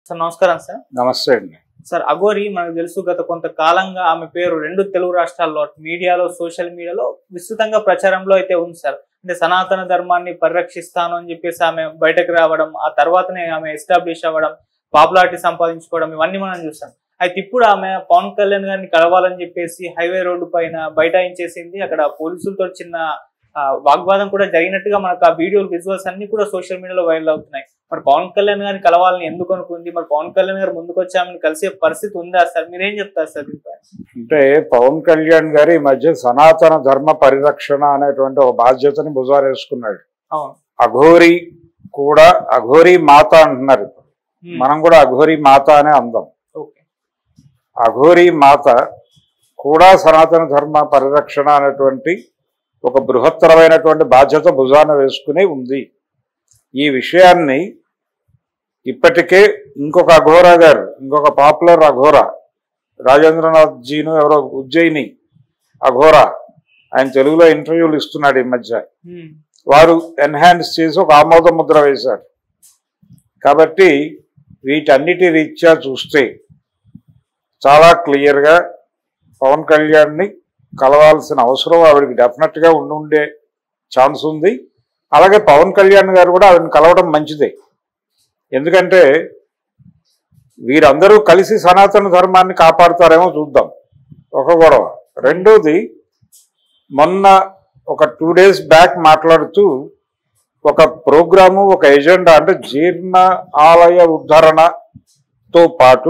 Sir నమస్కారం sir నమస్తే అండి సార్ అఘోరి మనకు తెలుసు గత కొంతకాలంగా ఆమె పేరు రెండు తెలుగు రాష్ట్రాల్లో అటు మీడియాలో సోషల్ మీడియాలో విస్తృతంగా ప్రచారంలో అయితే ఉంది సార్ అంటే సనాతన ధర్మాన్ని పరిరక్షిస్తాను అని చెప్పేసి ఆమె బయటకు రావడం ఆ తర్వాతనే ఆమె ఎస్టాబ్లిష్ అవ్వడం పాపులారిటీ సంపాదించుకోవడం ఇవన్నీ మనం చూస్తాం అయితే ఇప్పుడు ఆమె పవన్ కళ్యాణ్ గారిని కలవాలని చెప్పేసి హైవే రోడ్డు పైన బైఠాయించేసింది అక్కడ పోలీసులతో చిన్న ఆ, వాగ్వాదం కూడా జరిగినట్టుగా మనకు ఆ వీడియో విజువల్స్ అన్ని కూడా సోషల్ మీడియాలో వైరల్ అవుతున్నాయి మరి పవన్ కళ్యాణ్ గారిని కలవాలని ఎందుకు అనుకుంది మరి పవన్ కళ్యాణ్ గారు ముందుకు వచ్చి ఆమెను కలిసే పరిస్థితి ఉందా సార్ మీరేం చెప్తారు సార్ దీనిపై అంటే పవన్ కళ్యాణ్ గారు ఈ మధ్య సనాతన ధర్మ పరిరక్షణ అనేటువంటి ఒక బాధ్యతని భుజారేసుకున్నాడు అవును అఘోరి కూడా అఘోరి మాత అంటున్నారు ఇప్పుడు. హ్మ్. మనం కూడా అఘోరి మాత అనే అందాం ఓకే అఘోరి మాత కూడా సనాతన ధర్మ పరిరక్షణ అనేటువంటి ఒక బృహత్తరమైనటువంటి బాధ్యత భుజాన వేసుకుని ఉంది ఈ విషయాన్ని ఇప్పటికే ఇంకొక అఘోరా గారు ఇంకొక పాపులర్ అఘోరా రాజేంద్రనాథ్ జీను ఎవరో ఉజ్జయిని అఘోరా ఆయన తెలుగులో ఇంటర్వ్యూలు ఇస్తున్నాడు ఈ మధ్య హ్మ్. వారు ఎన్హాన్స్ చేసి ఒక ఆమోద ముద్ర వేశారు కాబట్టి వీటన్నిటి రీత్యా చూస్తే చాలా క్లియర్గా పవన్ కళ్యాణ్ని కలవాల్సిన అవసరం ఆవిడకి డెఫినెట్గా ఉండి ఉండే ఛాన్స్ ఉంది అలాగే పవన్ కళ్యాణ్ గారు కూడా ఆవిడని కలవడం మంచిదే ఎందుకంటే వీరందరూ కలిసి సనాతన ధర్మాన్ని కాపాడుతారేమో చూద్దాం ఒక గొడవ రెండోది మొన్న ఒక టూ డేస్ బ్యాక్ మాట్లాడుతూ ఒక ప్రోగ్రాము ఒక ఎజెండా అంటే జీర్ణ ఆలయ ఉద్ధరణతో పాటు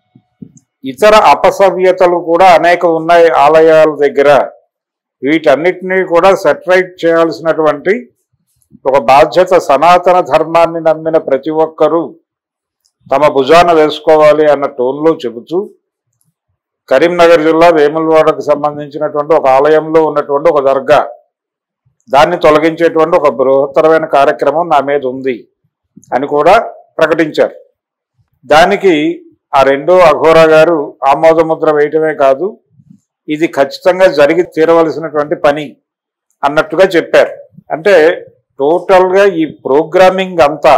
ఇతర అపసవ్యతలు కూడా అనేక ఉన్నాయి ఆలయాల దగ్గర వీటన్నిటినీ కూడా సెటరైట్ చేయాల్సినటువంటి ఒక బాధ్యత సనాతన ధర్మాన్ని నమ్మిన ప్రతి ఒక్కరూ తమ భుజాన వేసుకోవాలి అన్న టోన్లో చెబుతూ కరీంనగర్ జిల్లా వేములవాడకు సంబంధించినటువంటి ఒక ఆలయంలో ఉన్నటువంటి ఒక దర్గా దాన్ని తొలగించేటువంటి ఒక బృహత్తరమైన కార్యక్రమం నా మీద ఉంది అని కూడా ప్రకటించారు దానికి ఆ రెండో అఘోరా గారు ఆమోదముద్ర వేయటమే కాదు ఇది ఖచ్చితంగా జరిగి తీరవలసినటువంటి పని అన్నట్టుగా చెప్పారు అంటే టోటల్గా ఈ ప్రోగ్రామింగ్ అంతా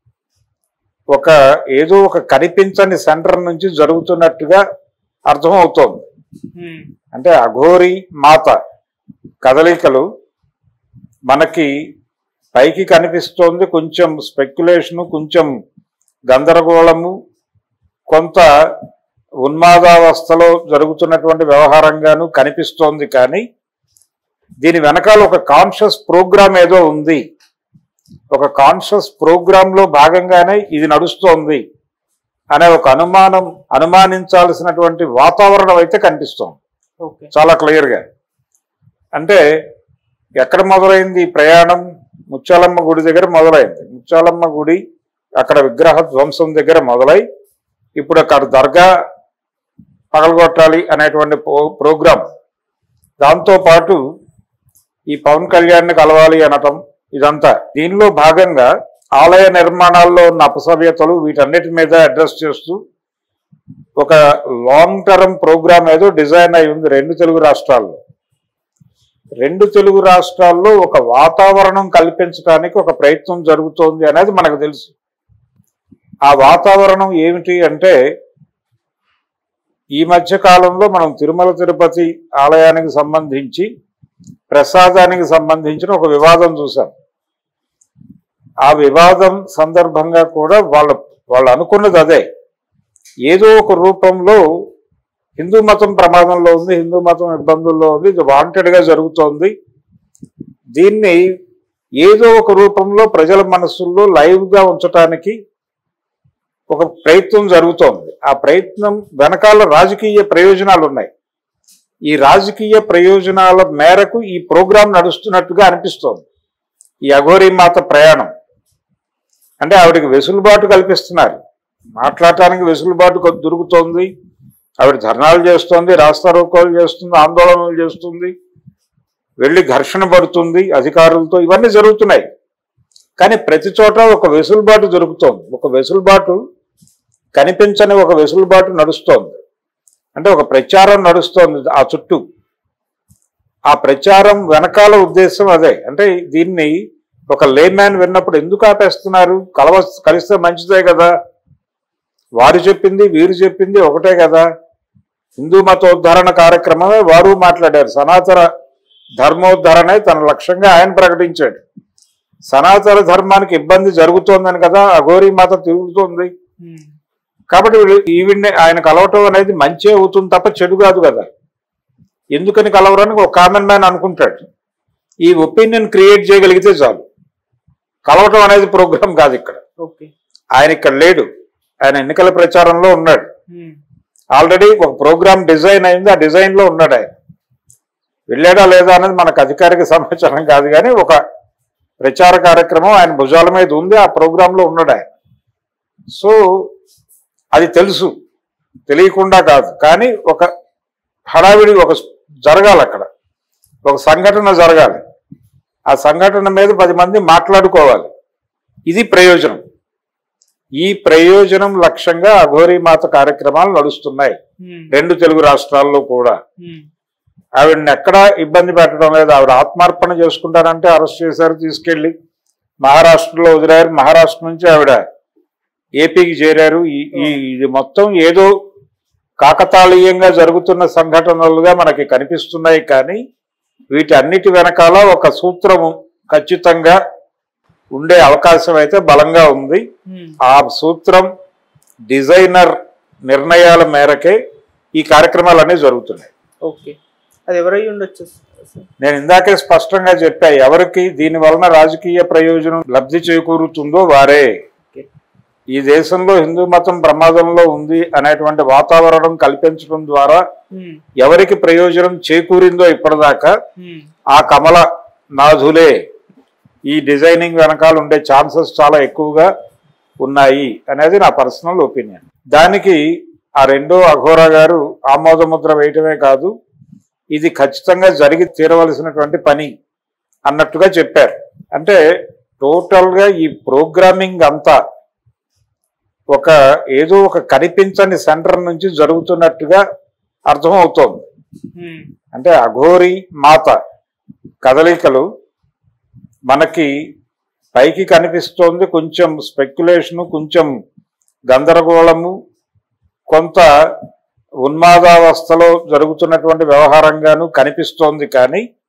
ఒక ఏదో ఒక కనిపించని సెంటర్ నుంచి జరుగుతున్నట్టుగా అర్థమవుతోంది హ్మ్. అంటే అఘోరి మాత కదలికలు మనకి పైకి కనిపిస్తోంది కొంచెం స్పెక్యులేషను కొంచెం గందరగోళము కొంత ఉన్మాదావస్థలో జరుగుతున్నటువంటి వ్యవహారంగాను కనిపిస్తోంది కానీ దీని వెనకాల ఒక కాన్షియస్ ప్రోగ్రామ్ ఏదో ఉంది ఒక కాన్షియస్ ప్రోగ్రామ్ లో భాగంగానే ఇది నడుస్తోంది అనే ఒక అనుమానం అనుమానించాల్సినటువంటి వాతావరణం అయితే కనిపిస్తోంది ఓకే చాలా క్లియర్గా అంటే ఎక్కడ మొదలైంది ఈ ప్రయాణం ముచ్చాలమ్మ గుడి దగ్గర మొదలైంది ముచ్చాలమ్మ గుడి అక్కడ విగ్రహ ధ్వంసం దగ్గర మొదలై ఇప్పుడు అక్కడ దర్గా పగలగొట్టాలి అనేటువంటి ప్రో- ప్రోగ్రాం దాంతో పాటు ఈ పవన్ కళ్యాణ్ని కలవాలి అనటం ఇదంతా దీనిలో భాగంగా ఆలయ నిర్మాణాల్లో ఉన్న అపసవ్యతలు వీటన్నిటి మీద అడ్రస్ చేస్తూ ఒక లాంగ్ టర్మ్ ప్రోగ్రామ్ ఏదో డిజైన్ అయి ఉంది రెండు తెలుగు రాష్ట్రాల్లో రెండు తెలుగు రాష్ట్రాల్లో ఒక వాతావరణం కల్పించడానికి ఒక ప్రయత్నం జరుగుతోంది అనేది మనకు తెలుసు ఆ వాతావరణం ఏమిటి అంటే ఈ మధ్య కాలంలో మనం తిరుమల తిరుపతి ఆలయానికి సంబంధించి ప్రసాదానికి సంబంధించిన ఒక వివాదం చూసాం ఆ వివాదం సందర్భంగా కూడా వాళ్ళ వాళ్ళు అనుకున్నది అదే ఏదో ఒక రూపంలో హిందూ మతం ప్రమాదంలో ఉంది హిందూ మతం ఇబ్బందుల్లో ఉంది ఇది వాంటెడ్ గా జరుగుతోంది దీన్ని ఏదో ఒక రూపంలో ప్రజల మనస్సుల్లో లైవ్ గా ఉంచటానికి ఒక ప్రయత్నం జరుగుతోంది ఆ ప్రయత్నం వెనకాల రాజకీయ ప్రయోజనాలు ఉన్నాయి ఈ రాజకీయ ప్రయోజనాల మేరకు ఈ ప్రోగ్రాం నడుస్తున్నట్టుగా అనిపిస్తోంది ఈ అఘోరీ మాత ప్రయాణం అంటే ఆవిడకి వెసులుబాటు కల్పిస్తున్నారు మాట్లాడటానికి వెసులుబాటు కొ- దొరుకుతోంది ఆవిడ ధర్నాలు చేస్తోంది రాస్తారోకోలు చేస్తుంది ఆందోళనలు చేస్తుంది వెళ్ళి ఘర్షణ పడుతుంది అధికారులతో ఇవన్నీ జరుగుతున్నాయి కానీ ప్రతి చోట ఒక వెసులుబాటు దొరుకుతోంది ఒక వెసులుబాటు కనిపించని ఒక వెసులుబాటు నడుస్తోంది అంటే ఒక ప్రచారం నడుస్తోంది ఆ చుట్టూ ఆ ప్రచారం వెనకాల ఉద్దేశం అదే అంటే దీన్ని ఒక లేమ్యాన్ విన్నప్పుడు ఎందుకు ఆపేస్తున్నారు కలవ కలిస్తే మంచిదే కదా వారు చెప్పింది వీరు చెప్పింది ఒకటే కదా హిందూ మతోద్ధరణ కార్యక్రమమే వారు మాట్లాడారు సనాతన ధర్మోద్ధరణే తన లక్ష్యంగా ఆయన ప్రకటించాడు సనాతన ధర్మానికి ఇబ్బంది జరుగుతోందని కదా అఘోరీ మాత తిరుగుతోంది ఉమ్, కాబట్టి వీళ్ళు ఈవిడ్ని ఆయన కలవటం అనేది మంచి అవుతుంది తప్ప చెడు కాదు కదా ఎందుకని కలవరని ఒక కామన్ మ్యాన్ అనుకుంటాడు ఈ ఒపీనియన్ క్రియేట్ చేయగలిగితే చాలు కలవటం అనేది ప్రోగ్రామ్ కాదు ఇక్కడ ఓకే ఆయన ఇక్కడ లేడు ఆయన ఎన్నికల ప్రచారంలో ఉన్నాడు ఉమ్, ఆల్రెడీ ఒక ప్రోగ్రామ్ డిజైన్ అయింది ఆ డిజైన్ లో ఉన్నాడు ఆయన వెళ్ళాడా లేదా అనేది మనకు అధికారిక సమాచారం కాదు కానీ ఒక ప్రచార కార్యక్రమం ఆయన భుజాల మీద ఉంది ఆ ప్రోగ్రామ్ లో ఉన్నాడు ఆయన సో అది తెలుసు తెలియకుండా కాదు కానీ ఒక హడావిడి ఒక జరగాలి అక్కడ ఒక సంఘటన జరగాలి ఆ సంఘటన మీద పది మంది మాట్లాడుకోవాలి ఇది ప్రయోజనం ఈ ప్రయోజనం లక్ష్యంగా అఘోరీ మాత కార్యక్రమాలు నడుస్తున్నాయి ఉమ్, రెండు తెలుగు రాష్ట్రాల్లో కూడా ఉమ్, ఆవిడని ఎక్కడా ఇబ్బంది పెట్టడం లేదు ఆవిడ ఆత్మార్పణ చేసుకుంటారంటే అరెస్ట్ చేశారు తీసుకెళ్లి మహారాష్ట్రలో వదిలారు మహారాష్ట్ర నుంచి ఆవిడ ఏపీకి చేరారు ఈ- ఈ ఇది మొత్తం ఏదో కాకతాళీయంగా జరుగుతున్న సంఘటనలుగా మనకి కనిపిస్తున్నాయి కానీ వీటి అన్నిటి వెనకాల ఒక సూత్రము ఖచ్చితంగా ఉండే అవకాశం అయితే బలంగా ఉంది ఉమ్, ఆ సూత్రం డిజైనర్ నిర్ణయాల మేరకే ఈ కార్యక్రమాలన్నీ జరుగుతున్నాయి ఓకే అది ఎవరై ఉండొచ్చు సార్? నేను ఇందాకే స్పష్టంగా చెప్పా ఎవరికి దీని వలన రాజకీయ ప్రయోజనం లబ్ధి చేకూరుతుందో వారే ఓకే ఈ దేశంలో హిందూ మతం ప్రమాదంలో ఉంది అనేటువంటి వాతావరణం కల్పించడం ద్వారా ఉమ్, ఎవరికి ప్రయోజనం చేకూరిందో ఇప్పటిదాకా ఉమ్, ఆ కమల నాథులే ఈ డిజైనింగ్ వెనకాల ఉండే ఛాన్సెస్ చాలా ఎక్కువగా ఉన్నాయి అనేది నా పర్సనల్ ఒపీనియన్ దానికి ఆ రెండో అఘోరా గారు ఆమోద ముద్ర వేయటమే కాదు ఇది ఖచ్చితంగా జరిగి తీరవలసినటువంటి పని అన్నట్టుగా చెప్పారు అంటే టోటల్ గా ఈ ప్రోగ్రామింగ్ అంతా ఒక ఏదో ఒక కనిపించని సెంటర్ నుంచి జరుగుతున్నట్టుగా అర్థం అవుతోంది ఉమ్, అంటే అఘోరి మాత కదలికలు మనకి పైకి కనిపిస్తోంది కొంచెం స్పెక్యులేషను కొంచెం గందరగోళము కొంత ఉన్మాదావస్థలో జరుగుతున్నటువంటి వ్యవహారంగాను కనిపిస్తోంది కానీ